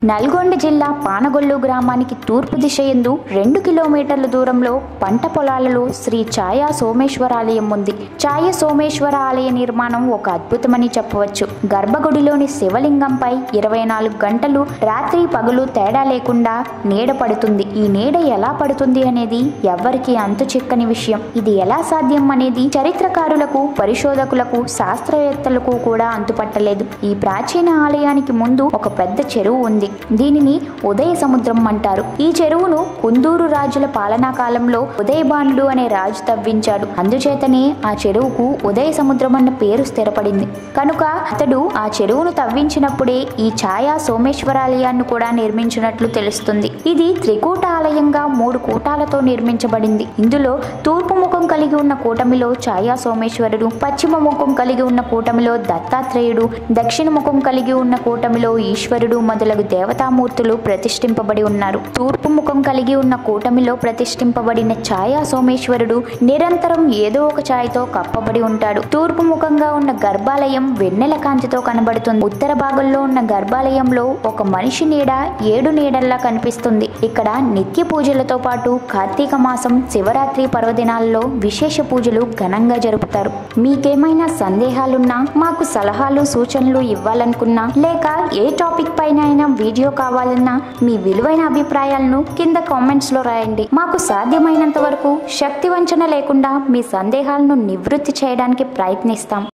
నల్గొండ జిల్లా పానగొల్లు గ్రామానికి తూర్పు దిశ ఎందు రెండు కిలోమీటర్ల దూరంలో పంట పొలాలలో శ్రీ ఛాయా సోమేశ్వర ఆలయం ఉంది ఛాయ సోమేశ్వర ఆలయ నిర్మాణం ఒక అద్భుతమని చెప్పవచ్చు గర్భగుడిలోని శివలింగంపై ఇరవై నాలుగు గంటలు రాత్రి పగలు తేడా లేకుండా నీడ పడుతుంది ఈ నీడ ఎలా పడుతుంది అనేది ఎవ్వరికీ అంతు చిక్కని విషయం ఇది ఎలా సాధ్యం అనేది చరిత్రకారులకు పరిశోధకులకు శాస్త్రవేత్తలకు కూడా అంతుపట్టలేదు ఈ ప్రాచీన ఆలయానికి ముందు ఒక పెద్ద చెరువు ఉంది దీనిని ఉదయ సముద్రం అంటారు ఈ చెరువును కుందూరు రాజుల పాలనా కాలంలో ఉదయబానుడు అనే రాజు తవ్వించాడు అందుచేతనే ఆ చెరువుకు ఉదయ సముద్రం అన్న పేరు స్థిరపడింది కనుక అతడు ఆ చెరువును తవ్వించినప్పుడే ఈ ఛాయా సోమేశ్వరాలయాన్ని కూడా నిర్మించినట్లు తెలుస్తుంది ఇది త్రికూట ఆలయంగా మూడు కూటాలతో నిర్మించబడింది ఇందులో తూర్పు ముఖం కలిగి ఉన్న కూటమిలో ఛాయా సోమేశ్వరుడు పశ్చిమ ముఖం కలిగి ఉన్న కూటమిలో దత్తాత్రేయుడు దక్షిణ ముఖం కలిగి ఉన్న కూటమిలో ఈశ్వరుడు మొదలగు దేవతామూర్తులు ప్రతిష్ఠింపబడి ఉన్నారు తూర్పు ముఖం కలిగి ఉన్న కూటమిలో ప్రతిష్ఠింపబడిన ఛాయా సోమేశ్వరుడు నిరంతరం ఏదో ఒక ఛాయతో కప్పబడి ఉంటాడు తూర్పు ముఖంగా ఉన్న గర్భాలయం వెన్నెల కాంతితో కనబడుతుంది ఉత్తర భాగంలో ఉన్న గర్భాలయంలో ఒక మనిషి నీడ ఏడు నీడల్లా కనిపిస్తుంది ఇక్కడ నిత్య పూజలతో పాటు కార్తీక మాసం శివరాత్రి పర్వదినాల్లో విశేష పూజలు ఘనంగా జరుపుతారు మీకేమైనా సందేహాలున్నా మాకు సలహాలు సూచనలు ఇవ్వాలనుకున్నా లేక ఏ టాపిక్ పైన అయినా వీడియో కావాలన్నా మీ విలువైన అభిప్రాయాలను కింద కామెంట్స్ లో రాయండి మాకు సాధ్యమైనంత వరకు శక్తి వంచన లేకుండా మీ సందేహాలను నివృత్తి చేయడానికి ప్రయత్నిస్తాం